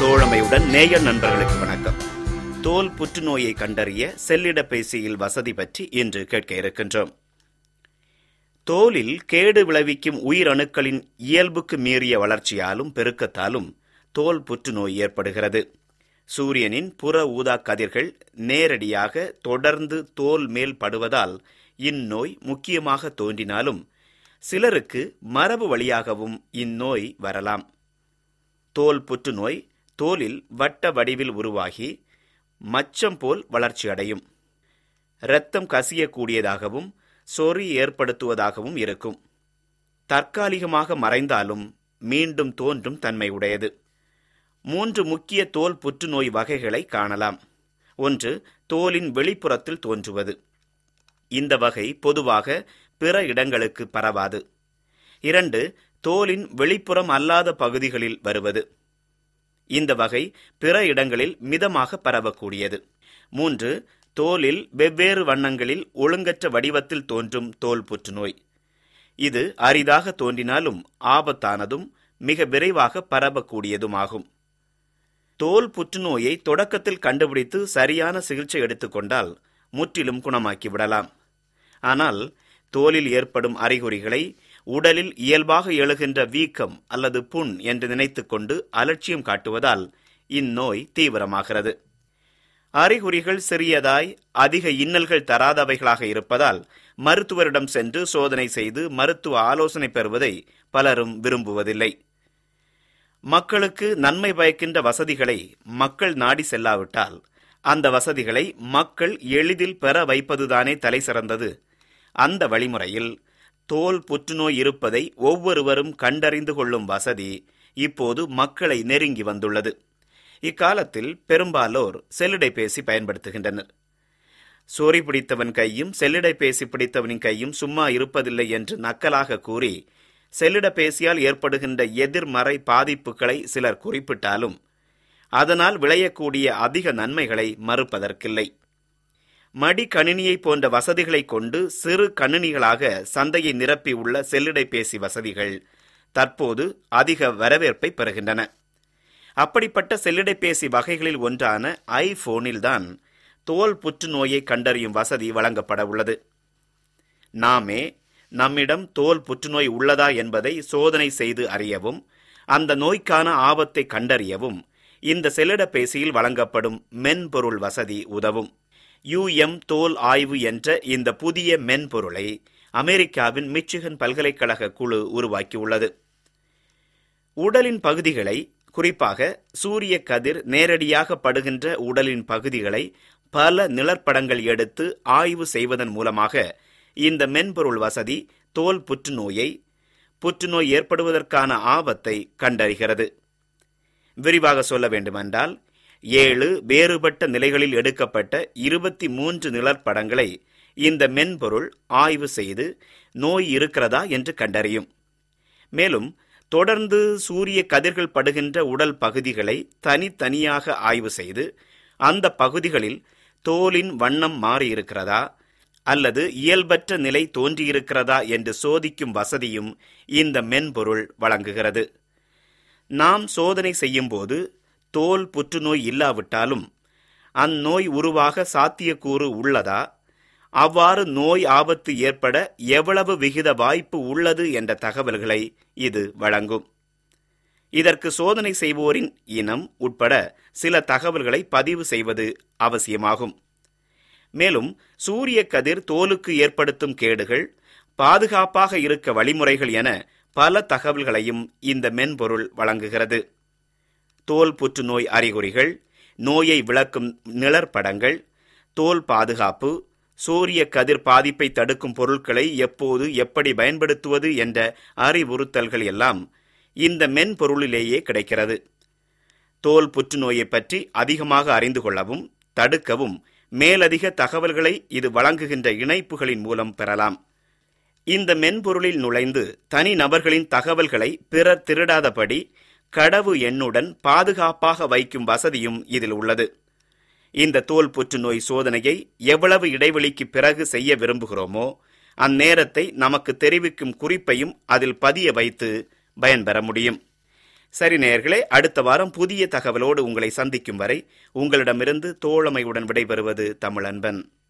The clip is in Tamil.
தோழமையுடன் நேயர் நண்பர்களுக்கு வணக்கம் தோல் புற்றுநோயை கண்டறிய செல்லிடப்பேசியில் வசதி பற்றி இன்று கேட்க இருக்கின்றோம் தோலில் கேடு விளைவிக்கும் உயிரணுக்களின் இயல்புக்கு மீறிய வளர்ச்சியாலும் பெருக்கத்தாலும் தோல் புற்றுநோய் ஏற்படுகிறது சூரியனின் புற ஊதா கதிர்கள் நேரடியாக தொடர்ந்து தோல் மேல் படுவதால் இந்நோய் முக்கியமாக தோன்றினாலும் சிலருக்கு மரபு வழியாகவும் இந்நோய் வரலாம் தோல் புற்றுநோய் தோலில் வட்ட வடிவில் உருவாகி மச்சம் போல் வளர்ச்சியடையும் இரத்தம் கசியக்கூடியதாகவும் சொறி ஏற்படுத்துவதாகவும் இருக்கும் தற்காலிகமாக மறைந்தாலும் மீண்டும் தோன்றும் தன்மை உடையது மூன்று முக்கிய தோல் புற்றுநோய் வகைகளை காணலாம் ஒன்று தோலின் வெளிப்புறத்தில் தோன்றுவது இந்த வகை பொதுவாக பிற இடங்களுக்கு பரவாது இரண்டு தோலின் வெளிப்புறம் அல்லாத பகுதிகளில் வருவது இந்த வகை பிற இடங்களில் மிதமாக பரவக்கூடியது மூன்று தோலில் வெவ்வேறு வண்ணங்களில் ஒழுங்கற்ற வடிவத்தில் தோன்றும் தோல் புற்றுநோய் இது அரிதாக தோன்றினாலும் ஆபத்தானதும் மிக விரைவாக பரவக்கூடியதுமாகும் தோல் புற்றுநோயை தொடக்கத்தில் கண்டுபிடித்து சரியான சிகிச்சை எடுத்துக்கொண்டால் முற்றிலும் குணமாக்கி விடலாம் ஆனால் தோலில் ஏற்படும் அறிகுறிகளை உடலில் இயல்பாக எழுகின்ற வீக்கம் அல்லது புண் என்று நினைத்துக்கொண்டு அலட்சியம் காட்டுவதால் இந்நோய் தீவிரமாகிறது அறிகுறிகள் சிறியதாய் அதிக இன்னல்கள் தராதவைகளாக இருப்பதால் மருத்துவரிடம் சென்று சோதனை செய்து மருத்துவ ஆலோசனை பெறுவதை பலரும் விரும்புவதில்லை மக்களுக்கு நன்மை பயக்கின்ற வசதிகளை மக்கள் நாடி செல்லாவிட்டால் அந்த வசதிகளை மக்கள் எளிதில் பெற வைப்பதுதானே தலை சிறந்தது அந்த வழிமுறையில் தோல் புற்றுநோய் இருப்பதை ஒவ்வொருவரும் கண்டறிந்து கொள்ளும் வசதி இப்போது மக்களை நெருங்கி வந்துள்ளது இக்காலத்தில் பெரும்பாலோர் செல்லிடைபேசி பயன்படுத்துகின்றனர் சோரி பிடித்தவன் கையும் செல்லிடைபேசி பிடித்தவனின் கையும் சும்மா இருப்பதில்லை என்று நக்கலாக கூறி செல்லிடப்பேசியால் ஏற்படுகின்ற எதிர்மறை பாதிப்புகளை சிலர் குறிப்பிட்டாலும் அதனால் விளையக்கூடிய அதிக நன்மைகளை மறுப்பதற்கில்லை மடி கணினியை போன்ற வசதிகளை கொண்டு சிறு கணினிகளாக சந்தையை நிரப்பியுள்ள செல்லிடைபேசி வசதிகள் தற்போது அதிக வரவேற்பை பெறுகின்றன அப்படிப்பட்ட செல்லிடைபேசி வகைகளில் ஒன்றான ஐபோனில்தான் தோல் புற்றுநோயை கண்டறியும் வசதி வழங்கப்பட உள்ளது நாமே நம்மிடம் தோல் புற்றுநோய் உள்ளதா என்பதை சோதனை செய்து அறியவும் அந்த நோய்க்கான ஆபத்தை கண்டறியவும் இந்த செல்லிடப்பேசியில் வழங்கப்படும் மென்பொருள் வசதி உதவும் யுஎம் தோல் ஆய்வு என்ற இந்த புதிய மென்பொருளை அமெரிக்காவின் மிச்சிகன் பல்கலைக்கழக குழு உருவாக்கியுள்ளது உடலின் பகுதிகளை குறிப்பாக சூரிய கதிர் நேரடியாக படுகின்ற உடலின் பகுதிகளை பல நிழற்படங்கள் எடுத்து ஆய்வு செய்வதன் மூலமாக இந்த மென்பொருள் வசதி தோல் புற்றுநோயை புற்றுநோய் ஏற்படுவதற்கான ஆபத்தை கண்டறிகிறது விரிவாக சொல்ல வேண்டுமென்றால் ஏழு வேறுபட்ட நிலைகளில் எடுக்கப்பட்ட இருபத்தி மூன்று நிழற்படங்களை இந்த மென்பொருள் ஆய்வு செய்து நோய் இருக்கிறதா என்று கண்டறியும் மேலும் தொடர்ந்து சூரிய கதிர்கள் படுகின்ற உடல் பகுதிகளை தனித்தனியாக ஆய்வு செய்து அந்த பகுதிகளில் தோலின் வண்ணம் மாறியிருக்கிறதா அல்லது இயல்பற்ற நிலை தோன்றியிருக்கிறதா என்று சோதிக்கும் வசதியும் இந்த மென்பொருள் வழங்குகிறது நாம் சோதனை செய்யும்போது தோல் புற்றுநோய் இல்லாவிட்டாலும் அந்நோய் உருவாக சாத்தியக்கூறு உள்ளதா அவ்வாறு நோய் ஆபத்து ஏற்பட எவ்வளவு விகித வாய்ப்பு உள்ளது என்ற தகவல்களை இது வழங்கும் இதற்கு சோதனை செய்வோரின் இனம் உட்பட சில தகவல்களை பதிவு செய்வது அவசியமாகும் மேலும் சூரிய கதிர் தோலுக்கு ஏற்படுத்தும் கேடுகள் பாதுகாப்பாக இருக்க வழிமுறைகள் என பல தகவல்களையும் இந்த மென்பொருள் வழங்குகிறது தோல் புற்றுநோய் அறிகுறிகள் நோயை விளக்கும் நிழற்படங்கள் தோல் பாதுகாப்பு சூரிய கதிர் பாதிப்பை தடுக்கும் பொருட்களை எப்போது எப்படி பயன்படுத்துவது என்ற அறிவுறுத்தல்கள் எல்லாம் இந்த மென்பொருளிலேயே கிடைக்கிறது தோல் புற்றுநோயை பற்றி அதிகமாக அறிந்து கொள்ளவும் தடுக்கவும் மேலதிக தகவல்களை இது வழங்குகின்ற இணைப்புகளின் மூலம் பெறலாம் இந்த மென்பொருளில் நுழைந்து தனி நபர்களின் தகவல்களை பிறர் திருடாதபடி கடவு எண்ணுடன் பாதுகாப்பாக வைக்கும் வசதியும் இதில் உள்ளது இந்த தோல் புற்றுநோய் சோதனையை எவ்வளவு இடைவெளிக்கு பிறகு செய்ய விரும்புகிறோமோ அந்நேரத்தை நமக்கு தெரிவிக்கும் குறிப்பையும் அதில் பதிய வைத்து பயன்பெற முடியும் சரி நேயர்களே அடுத்த வாரம் புதிய தகவலோடு உங்களை சந்திக்கும் வரை உங்களிடமிருந்து தோழமையுடன் விடைபெறுவது தமிழன்பன்